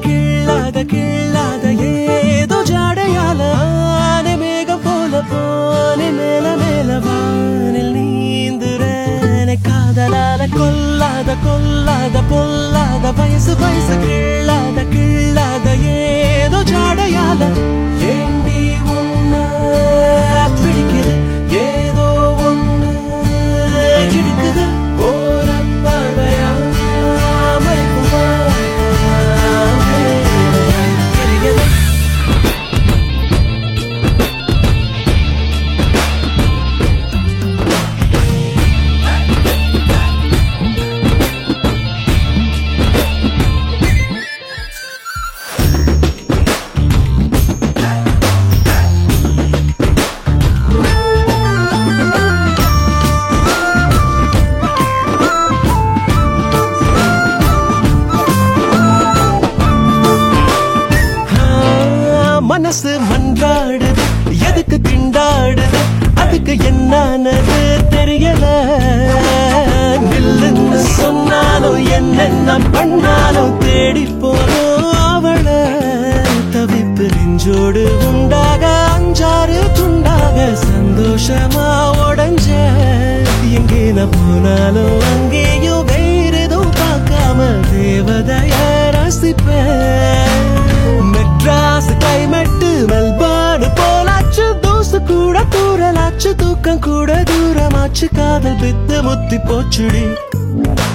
கிள்ளாத கிள்ளாத ஏதோ ஜாடையால ஆனை மேகம் போல போனே மேல மேல வானில் நீந்துறேனே காதலால கொல்லாத கொல்லாத பொல்லாத வயசு வயசு கிள்ளாத கிள்ளாத ஏதோ ஜாடையால ஏண்டி உன்ன பிடிக்குது ஏதோ ஒண்ணு கிடக்குது ஓர பார்வையா மறைக்குமா தெரியுது ஆ, மனசு மன்றாடுது எதுக்கு திண்டாடுது அதுக்கு என்னானது தெரியல நில்லுன்னு சொன்னாலும் என்னென்ன பண்ணாலும் தேடி போறோம் அவள தவிப்பு நெஞ்சோடு உண்டாக அஞ்சாறு துண்டாக சந்தோஷமா உடஞ்ச எங்கே நான் போனாலும் அங்கேயும் வேற எதுவும் பார்க்காம தேவதைய ரசிப்பேன் மெட்ராஸ் கிளைமேட் மெல்பர்ன் போலாச்சு தூசு கூட தூரலாச்சு தூக்கம் கூட தூரமாச்சு காதல் பித்து முத்தி போச்சுடி